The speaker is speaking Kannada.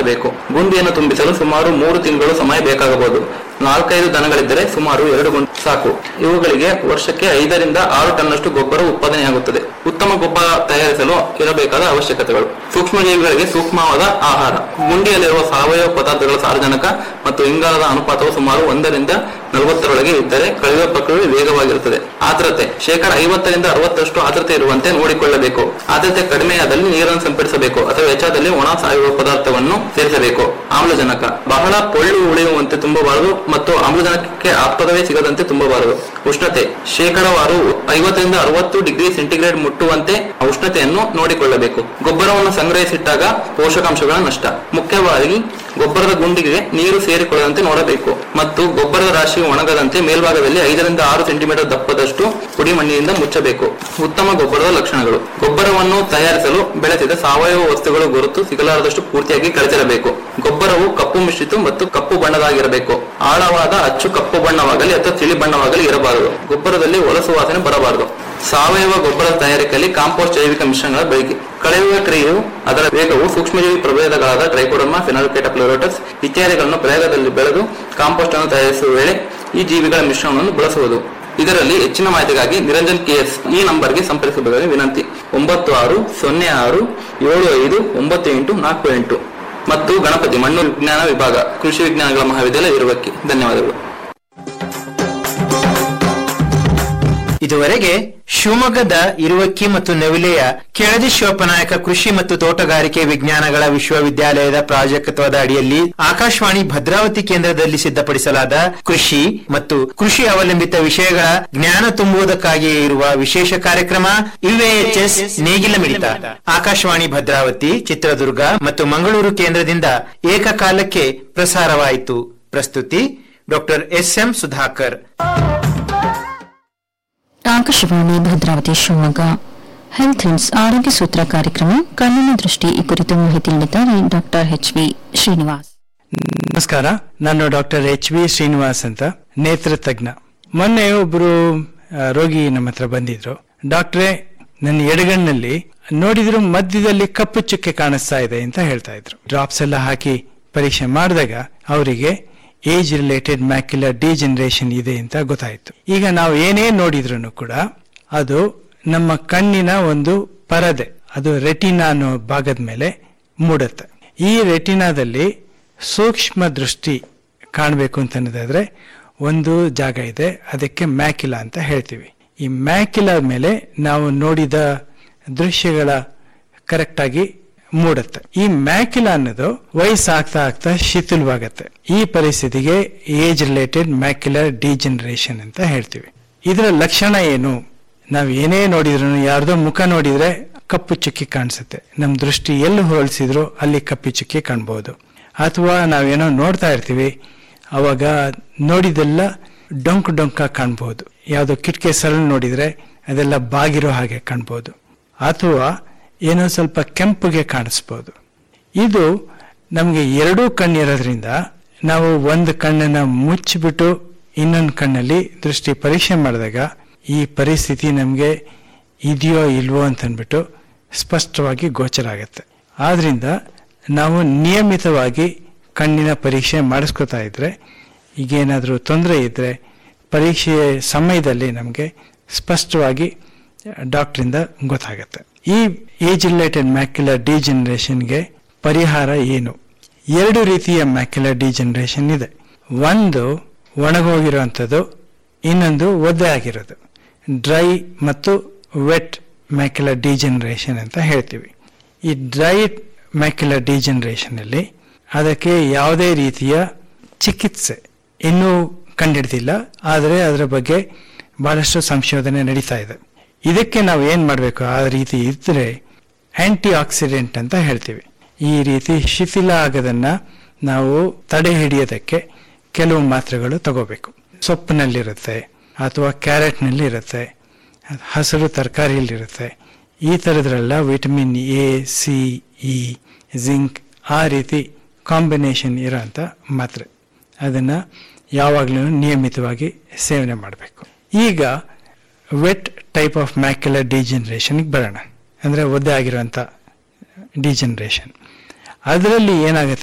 ತುಂಬಬೇಕು ಗುಂಡಿಯನ್ನು ತುಂಬಿಸಲು ಸುಮಾರು ಮೂರು ತಿಂಗಳು ಸಮಯ ಬೇಕಾಗಬಹುದು ನಾಲ್ಕೈದು ದನಗಳಿದ್ದರೆ ಸುಮಾರು ಎರಡು ಗುಂಡು ಸಾಕು ಇವುಗಳಿಗೆ ವರ್ಷಕ್ಕೆ ಐದರಿಂದ ಆರು ಟನ್ನಷ್ಟು ಗೊಬ್ಬರ ಉತ್ಪಾದನೆಯಾಗುತ್ತದೆ ಉತ್ತಮ ಗೊಬ್ಬರ ತಯಾರಿಸಲು ಇರಬೇಕಾದ ಅವಶ್ಯಕತೆಗಳು ಸೂಕ್ಷ್ಮಜೀವಿಗಳಿಗೆ ಸೂಕ್ಷ್ಮವಾದ ಆಹಾರ ಗುಂಡಿಯಲ್ಲಿರುವ ಸಾವಯವ ಪದಾರ್ಥಗಳ ಸಾರಜನಕ ಮತ್ತು ಇಂಗಾಲದ ಅನುಪಾತವು ಸುಮಾರು ಒಂದರಿಂದ ನಲವತ್ತರೊಳಗೆ ಇದ್ದರೆ ಕಳೆಯುವ ಪ್ರಕ್ರಿಯೆ ವೇಗವಾಗಿರುತ್ತದೆ ಆರ್ದ್ರತೆ ಶೇಕಡ ಐವತ್ತರಿಂದ ಅರವತ್ತರಷ್ಟು ಆರ್ದ್ರತೆ ಇರುವಂತೆ ನೋಡಿಕೊಳ್ಳಬೇಕು ಆರ್ದ್ರತೆ ಕಡಿಮೆಯಾದಲ್ಲಿ ನೀರನ್ನು ಸಿಂಪಡಿಸಬೇಕು ಅಥವಾ ಹೆಚ್ಚಾದಲ್ಲಿ ಒಣ ಸಾವಯವ ಪದಾರ್ಥವನ್ನು ಸೇರಿಸಬೇಕು ಆಮ್ಲಜನಕ ಬಹಳ ಪೊಳ್ಳು ಉಳಿಯುವಂತೆ ತುಂಬಬಾರದು ಮತ್ತು ಆಮ್ಲಜನಕಕ್ಕೆ ಆಸ್ಪದವೇ ಸಿಗದಂತೆ ತುಂಬಬಾರದು ಉಷ್ಣತೆ ಶೇಕಡವಾರು ಐವತ್ತರಿಂದ ಅರವತ್ತು ಡಿಗ್ರಿ ಸೆಂಟಿಗ್ರೇಡ್ ಮುಟ್ಟುವಂತೆ ಉಷ್ಣತೆಯನ್ನು ನೋಡಿಕೊಳ್ಳಬೇಕು ಗೊಬ್ಬರವನ್ನು ಸಂಗ್ರಹಿಸಿಟ್ಟಾಗ ಪೋಷಕಾಂಶಗಳ ನಷ್ಟ ಮುಖ್ಯವಾಗಿ ಗೊಬ್ಬರದ ಗುಂಡಿಗೆ ನೀರು ಸೇರಿಕೊಳ್ಳದಂತೆ ನೋಡಬೇಕು ಮತ್ತು ಗೊಬ್ಬರದ ರಾಶಿ ಒಣಗದಂತೆ ಮೇಲ್ಭಾಗದಲ್ಲಿ ಐದರಿಂದ ಆರು ಸೆಂಟಿಮೀಟರ್ ದಪ್ಪದಷ್ಟು ಪುಡಿ ಮಣ್ಣಿನಿಂದ ಮುಚ್ಚಬೇಕು ಉತ್ತಮ ಗೊಬ್ಬರದ ಲಕ್ಷಣಗಳು ಗೊಬ್ಬರವನ್ನು ತಯಾರಿಸಲು ಬೆಳೆಸಿದ ಸಾವಯವ ವಸ್ತುಗಳು ಗುರುತು ಸಿಗಲಾರದಷ್ಟು ಪೂರ್ತಿಯಾಗಿ ಕಳಚಿರಬೇಕು ಗೊಬ್ಬರವು ಕಪ್ಪು ಮಿಶ್ರಿತ ಮತ್ತು ಕಪ್ಪು ಬಣ್ಣದಾಗಿರಬೇಕು ಆಳವಾದ ಅಚ್ಚು ಕಪ್ಪು ಬಣ್ಣವಾಗಲಿ ಅಥವಾ ತಿಳಿ ಬಣ್ಣವಾಗಲಿ ಇರಬಾರದು ಗೊಬ್ಬರದಲ್ಲಿ ಹೊಲಸು ವಾಸನೆ ಬರಬಾರದು ಸಾವಯವ ಗೊಬ್ಬರ ತಯಾರಿಕೆಯಲ್ಲಿ ಕಾಂಪೋಸ್ಟ್ ಜೈವಿಕ ಮಿಶ್ರಣಗಳ ಬಳಕೆ ಕಳೆಯುವ ಕ್ರಿಯೆಯು ಅದರ ವೇಗವು ಸೂಕ್ಷ್ಮಜೀವಿ ಪ್ರಭೇದಗಳಾದ ಟ್ರೈಕೋಡರ್ಮಾ ಫಿನಾಲ್ಕೇಟ ಪ್ಲೋರೋಟಸ್ ಇತ್ಯಾದಿಗಳನ್ನು ಪ್ರಯೋಗದಲ್ಲಿ ಬೆಳೆದು ಕಾಂಪೋಸ್ಟ್ ಅನ್ನು ತಯಾರಿಸುವ ವೇಳೆ ಈ ಜೀವಿಗಳ ಮಿಶ್ರಣವನ್ನು ಬಳಸುವುದು ಇದರಲ್ಲಿ ಹೆಚ್ಚಿನ ಮಾಹಿತಿಗಾಗಿ ನಿರಂಜನ್ ಕೆಎಸ್ ಈ ನಂಬರ್ಗೆ ಸಂಪರ್ಕಿಸಬೇಕಾಗಿ ವಿನಂತಿ ಒಂಬತ್ತು ಆರು ಸೊನ್ನೆ ಆರು ಏಳು ಐದು ಒಂಬತ್ತು ಎಂಟು ನಾಲ್ಕು ಎಂಟು ಮತ್ತು ಗಣಪತಿ ಮಣ್ಣು ವಿಜ್ಞಾನ ವಿಭಾಗ ಕೃಷಿ ವಿಜ್ಞಾನಗಳ ಮಹಾವಿದ್ಯಾಲಯ ಇರುವಕ್ಕೆ ಧನ್ಯವಾದಗಳು ಇದುವರೆಗೆ ಶಿವಮೊಗ್ಗದ ಇರುವಕ್ಕಿ ಮತ್ತು ನವಿಲೆಯ ಕೆಳದಿ ಶಿವಪ್ಪನಾಯಕ ಕೃಷಿ ಮತ್ತು ತೋಟಗಾರಿಕೆ ವಿಜ್ಞಾನಗಳ ವಿಶ್ವವಿದ್ಯಾಲಯದ ಪ್ರಾಜೆಕ್ಟ್ವದ ಅಡಿಯಲ್ಲಿ ಆಕಾಶವಾಣಿ ಭದ್ರಾವತಿ ಕೇಂದ್ರದಲ್ಲಿ ಸಿದ್ಧಪಡಿಸಲಾದ ಕೃಷಿ ಮತ್ತು ಕೃಷಿ ಅವಲಂಬಿತ ವಿಷಯಗಳ ಜ್ಞಾನ ತುಂಬುವುದಕ್ಕಾಗಿಯೇ ಇರುವ ವಿಶೇಷ ಕಾರ್ಯಕ್ರಮ ಯುಎಎಚ್ಎಸ್ ನೇಗಿಲ ಮಿಡಿತ ಆಕಾಶವಾಣಿ ಭದ್ರಾವತಿ ಚಿತ್ರದುರ್ಗ ಮತ್ತು ಮಂಗಳೂರು ಕೇಂದ್ರದಿಂದ ಏಕಕಾಲಕ್ಕೆ ಪ್ರಸಾರವಾಯಿತು ಪ್ರಸ್ತುತಿ doctor S M Sudhakar Akashvani Bhadravati Shivamogga health hints ಆರೋಗ್ಯ ಸೂತ್ರ ಕಾರ್ಯಕ್ರಮ ಕಣ್ಣಿನ ದೃಷ್ಟಿ ಈ ಕುರಿತು ಮಾಹಿತಿ ನೀಡಿದ್ದಾರೆ ಡಾಕ್ಟರ್ ಎಚ್ ವಿ ಶ್ರೀನಿವಾಸ್ ನಮಸ್ಕಾರ ನಾನು ಡಾಕ್ಟರ್ ಎಚ್ ವಿ ಶ್ರೀನಿವಾಸ್ ಅಂತ ನೇತ್ರ ತಜ್ಞ ಮೊನ್ನೆ ಒಬ್ರು ಆ, ರೋಗಿ ನಮ್ಮ ಹತ್ರ ಬಂದಿದ್ರು ಡಾಕ್ಟ್ರೇ ನನ್ನ ಎಡಗಣ್ಣಲ್ಲಿ ನೋಡಿದ್ರು ಮಧ್ಯದಲ್ಲಿ ಕಪ್ಪು ಚುಕ್ಕೆ ಕಾಣಿಸ್ತಾ ಇದೆ ಅಂತ ಹೇಳ್ತಾ ಇದ್ರು ಡ್ರಾಪ್ಸ್ ಎಲ್ಲ ಹಾಕಿ ಪರೀಕ್ಷೆ ಮಾಡಿದಾಗ ಅವರಿಗೆ ಏಜ್ ರಿಲೇಟೆಡ್ ಮ್ಯಾಕ್ಯುಲರ್ ಡಿಜನರೇಷನ್ ಇದೆ ಅಂತ ಗೊತ್ತಾಯ್ತು ಈಗ ನಾವು ಏನೇ ನೋಡಿದ್ರು ಕೂಡ ಅದು ನಮ್ಮ ಕಣ್ಣಿನ ಒಂದು ಪರದೆ ಅದು ರೆಟಿನಾ ಅನ್ನೋ ಭಾಗದ ಮೇಲೆ ಮೂಡುತ್ತೆ ಈ ರೆಟಿನಾದಲ್ಲಿ ಸೂಕ್ಷ್ಮ ದೃಷ್ಟಿ ಕಾಣಬೇಕು ಅಂತಂದ್ರೆ ಒಂದು ಜಾಗ ಇದೆ ಅದಕ್ಕೆ ಮ್ಯಾಕಿಲಾ ಅಂತ ಹೇಳ್ತೀವಿ ಈ ಮ್ಯಾಕಿಲಾ ಮೇಲೆ ನಾವು ನೋಡಿದ ದೃಶ್ಯಗಳ ಕರೆಕ್ಟ್ ಆಗಿ ಮೂಡುತ್ತೆ ಈ ಮ್ಯಾಕಿಲಾ ಅನ್ನೋದು ವಯಸ್ಸಾಗ್ತಾ ಆಗ್ತಾ ಶಿಥಿಲವಾಗತ್ತೆ ಈ ಪರಿಸ್ಥಿತಿಗೆ ಏಜ್ ರಿಲೇಟೆಡ್ ಮ್ಯಾಕ್ಯುಲರ್ ಡಿಜನರೇಷನ್ ಅಂತ ಹೇಳ್ತೀವಿ ಇದರ ಲಕ್ಷಣ ಏನು ನಾವು ಏನೇ ನೋಡಿದ್ರು ಯಾರ್ದೋ ಮುಖ ನೋಡಿದ್ರೆ ಕಪ್ಪು ಚುಕ್ಕಿ ಕಾಣಿಸುತ್ತೆ ನಮ್ಮ ದೃಷ್ಟಿ ಎಲ್ಲಿ ಹೋಲಿಸಿದ್ರು ಅಲ್ಲಿ ಕಪ್ಪಿ ಚುಕ್ಕಿ ಕಾಣ್ಬೋದು ಅಥವಾ ನಾವೇನೋ ನೋಡ್ತಾ ಇರ್ತೀವಿ ಅವಾಗ ನೋಡಿದೆಲ್ಲ ಡೊಂಕ್ ಡೊಂಕ ಕಾಣ್ಬೋದು ಯಾವುದೋ ಕಿಟಕಿ ಸರಳು ನೋಡಿದ್ರೆ ಅದೆಲ್ಲ ಬಾಗಿರೋ ಹಾಗೆ ಕಾಣ್ಬೋದು ಅಥವಾ ಏನೋ ಸ್ವಲ್ಪ ಕೆಂಪುಗೆ ಕಾಣಿಸ್ಬೋದು ಇದು ನಮಗೆ ಎರಡೂ ಕಣ್ಣಿರೋದ್ರಿಂದ ನಾವು ಒಂದು ಕಣ್ಣನ್ನ ಮುಚ್ಚಿಬಿಟ್ಟು ಇನ್ನೊಂದು ಕಣ್ಣಲ್ಲಿ ದೃಷ್ಟಿ ಪರೀಕ್ಷೆ ಮಾಡಿದಾಗ ಈ ಪರಿಸ್ಥಿತಿ ನಮಗೆ ಇದೆಯೋ ಇಲ್ವೋ ಅಂತಂದ್ಬಿಟ್ಟು ಸ್ಪಷ್ಟವಾಗಿ ಗೋಚರ ಆಗುತ್ತೆ ಆದ್ರಿಂದ ನಾವು ನಿಯಮಿತವಾಗಿ ಕಣ್ಣಿನ ಪರೀಕ್ಷೆ ಮಾಡಿಸ್ಕೊತಾ ಇದ್ರೆ ಈಗೇನಾದರೂ ತೊಂದರೆ ಇದ್ರೆ ಪರೀಕ್ಷೆಯ ಸಮಯದಲ್ಲಿ ನಮಗೆ ಸ್ಪಷ್ಟವಾಗಿ ಡಾಕ್ಟ್ರಿಂದ ಗೊತ್ತಾಗುತ್ತೆ ಈ ಏಜ್ ರಿಲೇಟೆಡ್ ಮ್ಯಾಕ್ಯುಲರ್ ಡಿಜನರೇಷನ್ಗೆ ಪರಿಹಾರ ಏನು ಎರಡು ರೀತಿಯ ಮ್ಯಾಕ್ಯುಲರ್ ಡಿಜನರೇಷನ್ ಇದೆ ಒಂದು ಒಣಗೋಗಿರುವಂಥದ್ದು ಇನ್ನೊಂದು ಒದ್ದೆ ಆಗಿರೋದು ಡ್ರೈ ಮತ್ತು ವೆಟ್ ಮ್ಯಾಕ್ಯುಲರ್ ಡಿಜನರೇಷನ್ ಅಂತ ಹೇಳ್ತೀವಿ ಈ ಡ್ರೈ ಮ್ಯಾಕ್ಯುಲರ್ ಡಿಜನರೇಷನ್ ಅಲ್ಲಿ ಅದಕ್ಕೆ ಯಾವುದೇ ರೀತಿಯ ಚಿಕಿತ್ಸೆ ಇನ್ನೂ ಕಂಡಿಡ್ದಿಲ್ಲ ಆದರೆ ಅದರ ಬಗ್ಗೆ ಬಹಳಷ್ಟು ಸಂಶೋಧನೆ ನಡೀತಾ ಇದೆ ಇದಕ್ಕೆ ನಾವು ಏನ್ ಮಾಡಬೇಕು ಆ ರೀತಿ ಇದ್ರೆ ಆಂಟಿ ಆಕ್ಸಿಡೆಂಟ್ ಅಂತ ಹೇಳ್ತೀವಿ ಈ ರೀತಿ ಶಿಥಿಲ ಆಗದನ್ನ ನಾವು ತಡೆ ಹಿಡಿಯೋದಕ್ಕೆ ಕೆಲವು ಮಾತ್ರೆಗಳು ತಗೋಬೇಕು ಸೊಪ್ಪಿನಲ್ಲಿರುತ್ತೆ ಅಥವಾ ಕ್ಯಾರೆಟ್ನಲ್ಲಿ ಇರುತ್ತೆ ಹಸಿರು ತರಕಾರಿಯಲ್ಲಿರುತ್ತೆ ಈ ಥರದ್ರೆಲ್ಲ vitamin A C E zinc ಆ ರೀತಿ ಕಾಂಬಿನೇಷನ್ ಇರೋಂಥ ಮಾತ್ರೆ ಅದನ್ನು ಯಾವಾಗಲೂ ನಿಯಮಿತವಾಗಿ ಸೇವನೆ ಮಾಡಬೇಕು ಈಗ ವೆಟ್ ಟೈಪ್ ಆಫ್ ಮ್ಯಾಕ್ಯುಲರ್ ಡಿಜನರೇಷನ್ಗೆ ಬರೋಣ ಅಂದರೆ ಒದ್ದೆ ಆಗಿರೋಂಥ ಡಿಜನರೇಷನ್ ಅದರಲ್ಲಿ ಏನಾಗುತ್ತೆ